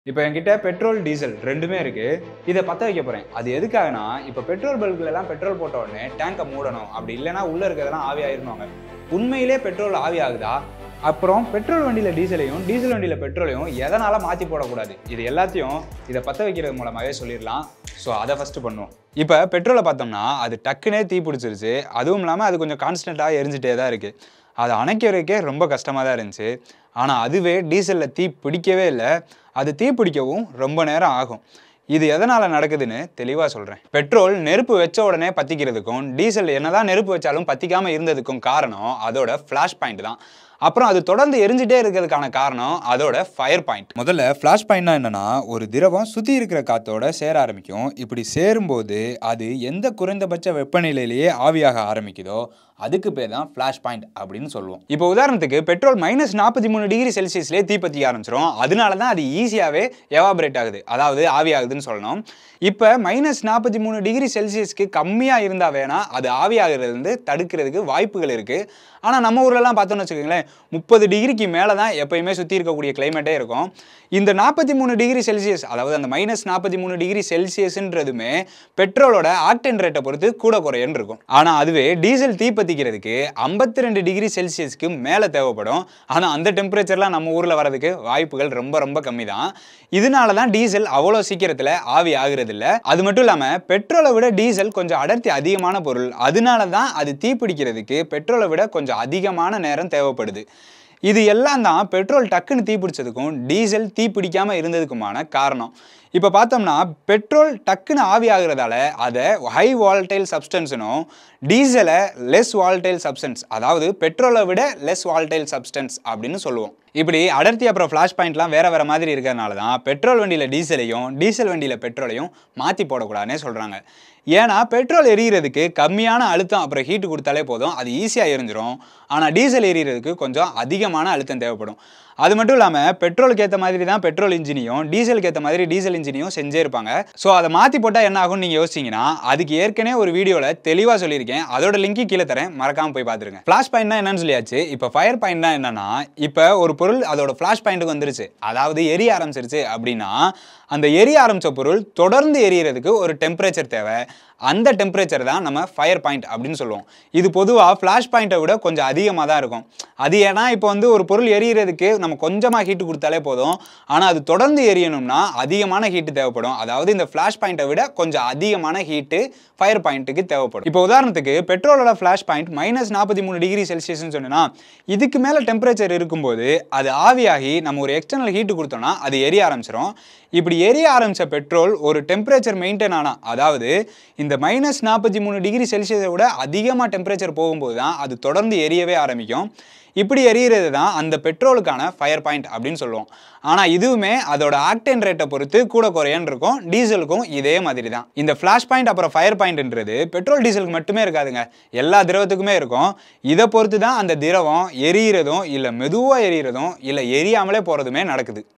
இப்போ என்கிட்ட petrol diesel ரெண்டுமே இருக்கு இதை பற்ற வைக்க போறேன் அது எதுக்காகனா இப்போ பெட்ரோல் பல்குல எல்லாம் பெட்ரோல் போட்ட உடனே டேங்கை மூடணும் அப்படி இல்லைன்னா உள்ள இருக்கிறதெல்லாம் ஆவி ஆயிருவாங்க உண்மையிலே பெட்ரோல் ஆவி ஆகுதா அப்புறம் பெட்ரோல் வண்டியில் டீசலையும் டீசல் வண்டியில் பெட்ரோலையும் எதனால மாற்றி போடக்கூடாது இது எல்லாத்தையும் இதை பற்ற வைக்கிறது மூலமாகவே சொல்லிடலாம் ஸோ அதை ஃபஸ்ட்டு பண்ணுவோம் இப்போ பெட்ரோலை பார்த்தோம்னா அது டக்குனே தீ பிடிச்சிருச்சு அதுவும் இல்லாமல் அது கொஞ்சம் கான்ஸ்டண்ட்டாக எரிஞ்சிட்டே தான் இருக்குது அதை அணைக்கிறதுக்கே ரொம்ப கஷ்டமாக தான் இருந்துச்சு ஆனால் அதுவே டீசலில் தீ பிடிக்கவே இல்லை அது தீ பிடிக்கவும் ரொம்ப நேரம் ஆகும் இது எதனால் நடக்குதுன்னு தெளிவாக சொல்கிறேன் பெட்ரோல் நெருப்பு வச்ச உடனே பற்றிக்கிறதுக்கும் டீசல் என்னதான் நெருப்பு வச்சாலும் பற்றிக்காமல் இருந்ததுக்கும் காரணம் அதோட ஃப்ளாஷ் பாயிண்ட் தான் அப்புறம் அது தொடர்ந்து எரிஞ்சிட்டே இருக்கிறதுக்கான காரணம் அதோட ஃபயர் பாயிண்ட் முதல்ல ஃப்ளாஷ் பாயிண்ட்னா என்னன்னா ஒரு திரவம் சுற்றி இருக்கிற காத்தோட சேர ஆரம்பிக்கும் இப்படி சேரும்போது அது எந்த குறைந்தபட்ச வெப்பநிலையிலேயே ஆவியாக ஆரம்பிக்குதோ அதுக்கு பேர் தான் ஃப்ளாஷ் பாயிண்ட் அப்படின்னு சொல்லுவோம் இப்போ உதாரணத்துக்கு பெட்ரோல் மைனஸ் நாற்பத்தி மூணு டிகிரி செல்சியஸ்லேயே தீப்பற்றி ஆரம்பிச்சிரும் அதனால தான் அது ஈஸியாகவே எவாபரேட் ஆகுது அதாவது ஆவி ஆகுதுன்னு சொல்லணும் இப்போ மைனஸ் நாற்பத்தி மூணு டிகிரி செல்சியஸ்க்கு கம்மியாக இருந்தால் வேணால் அது ஆவியாகிறதுலேருந்து தடுக்கிறதுக்கு வாய்ப்புகள் இருக்குது ஆனால் நம்ம ஊர்லலாம் பார்த்தோம்னு வச்சுக்கோங்களேன் முப்பது டிகிரிக்கு மேலே தான் எப்பயுமே சுற்றி இருக்கக்கூடிய கிளைமேட்டே இருக்கும் இந்த நாற்பத்தி மூணு டிகிரி செல்சியஸ் அதாவது அந்த மைனஸ் நாற்பத்தி மூணு டிகிரி செல்சியஸ்ன்றதுமே பெட்ரோலோட ஆக்டன் ரேட்டை பொறுத்து கூட குறையன்னு இருக்கும் ஆனால் அதுவே டீசல் தீப்பற்றிக்கிறதுக்கு ஐம்பத்தி ரெண்டு டிகிரி செல்சியஸ்க்கு மேலே தேவைப்படும் ஆனால் அந்த டெம்பரேச்சர்லாம் நம்ம ஊரில் வரதுக்கு வாய்ப்புகள் ரொம்ப ரொம்ப கம்மி தான் இதனால தான் டீசல் அவ்வளோ சீக்கிரத்தில் ஆவி ஆகுறது இல்லை அது மட்டும் இல்லாமல் பெட்ரோலை விட டீசல் கொஞ்சம் அடர்த்தி அதிகமான பொருள் அதனால தான் அது தீப்பிடிக்கிறதுக்கு பெட்ரோலை விட கொஞ்சம் அதிகமான நேரம் தேவைப்படுது இது எல்லாம் தான் பெட்ரோல் டக்குன்னு தீப்பிடிச்சதுக்கும் டீசல் தீப்பிடிக்காமல் இருந்ததுக்குமான காரணம் இப்போ பார்த்தோம்னா பெட்ரோல் டக்குன்னு ஆவி ஆகுறதால அதை ஹை வால்டைல் சப்ஸ்டன்ஸ்னும் டீசலை லெஸ் வால்டைல் சப்ஸ்டன்ஸ் அதாவது பெட்ரோலை விட லெஸ் வால்டைல் சப்ஸ்டன்ஸ் அப்படின்னு சொல்லுவோம் இப்படி அடர்த்தி அப்புறம் ஃப்ளாஷ் பாயிண்ட்லாம் வேற வேற மாதிரி இருக்கிறதுனால தான் பெட்ரோல் வண்டியில் டீசலையும் டீசல் வண்டியில் பெட்ரோலையும் மாற்றி போடக்கூடாதுன்னே சொல்கிறாங்க ஏன்னா பெட்ரோல் எரியிறதுக்கு கம்மியான அழுத்தம் அப்புறம் ஹீட்டு கொடுத்தாலே போதும் அது ஈஸியாக எரிஞ்சிரும் ஆனால் டீசல் எரியிறதுக்கு கொஞ்சம் அதிகமான அழுத்தம் தேவைப்படும் அது மட்டும் இல்லாமல் பெட்ரோலுக்கு ஏற்ற மாதிரி தான் பெட்ரோல் இன்ஜினையும் டீசலுக்கு ஏற்ற மாதிரி டீசல் இன்ஜினையும் செஞ்சே இருப்பாங்க ஸோ அதை மாற்றி போட்டால் என்ன ஆகும்னு நீங்கள் யோசிச்சிங்கன்னா அதுக்கு ஏற்கனவே ஒரு வீடியோவில் தெளிவாக சொல்லியிருக்கேன் அதோட லிங்க்கு கீழே தரேன் மறக்காமல் போய் பார்த்துருங்க ஃப்ளாஷ் பாயிண்ட்னா என்னன்னு சொல்லியாச்சு இப்போ ஃபயர் பாயிண்ட்னா என்னன்னா இப்போ ஒரு பொருள் அதோட ஃப்ளாஷ் பாயிண்ட்டுக்கு வந்துருச்சு அதாவது எரிய ஆரம்பிச்சிருச்சு அப்படின்னா அந்த எரிய ஆரம்பித்த பொருள் தொடர்ந்து எரியறதுக்கு ஒரு டெம்பரேச்சர் தேவை அந்த டெம்பரேச்சர் தான் நம்ம ஃபயர் பாயிண்ட் அப்படின்னு சொல்லுவோம் இது பொதுவாக ஃப்ளாஷ் பாயிண்ட்டை விட கொஞ்சம் அதிகமாக தான் இருக்கும் அது ஏன்னா இப்போ வந்து ஒரு பொருள் எரியறதுக்கு நம்ம கொஞ்சமாக ஹீட்டு கொடுத்தாலே போதும் ஆனால் அது தொடர்ந்து எரியணும்னா அதிகமான ஹீட்டு தேவைப்படும் அதாவது இந்த ஃப்ளாஷ் பாயிண்ட்டை விட கொஞ்சம் அதிகமான ஹீட்டு ஃபயர் பாயிண்ட்டுக்கு தேவைப்படும் இப்போ உதாரணத்துக்கு பெட்ரோலோட ஃப்ளாஷ் பாயிண்ட் மைனஸ் நாற்பத்தி மூணு டிகிரி செல்சியஸ்னு சொன்னா இதுக்கு மேலே டெம்பரேச்சர் இருக்கும்போது அது ஆவியாகி நம்ம ஒரு எக்ஸ்டர்னல் ஹீட்டு கொடுத்தோம்னா அது எரிய ஆரம்பிச்சிடும் இப்படி எரிய ஆரம்பித்த பெட்ரோல் ஒரு டெம்பரேச்சர் மெயின்டைன் ஆனால் அதாவது இந்த மைனஸ் நாற்பத்தி மூணு டிகிரி செல்சியஸை விட அதிகமாக டெம்பரேச்சர் போகும்போது தான் அது தொடர்ந்து எரியவே ஆரம்பிக்கும் இப்படி எரியறது தான் அந்த பெட்ரோலுக்கான ஃபயர் பாயிண்ட் அப்படின்னு சொல்லுவோம் ஆனால் இதுவுமே அதோட ஆக்டேன் ரேட்டை பொறுத்து கூட குறையன்னு இருக்கும் டீசலுக்கும் இதே மாதிரி தான் இந்த ஃப்ளாஷ் பாயிண்ட் அப்புறம் ஃபயர் பாயிண்ட்ன்றது பெட்ரோல் டீசலுக்கு மட்டுமே இருக்காதுங்க எல்லா திரவத்துக்குமே இருக்கும் இதை பொறுத்து தான் அந்த திரவம் எரியறதும் இல்லை மெதுவாக எரியறதும் இல்லை எரியாமலே போகிறதுமே நடக்குது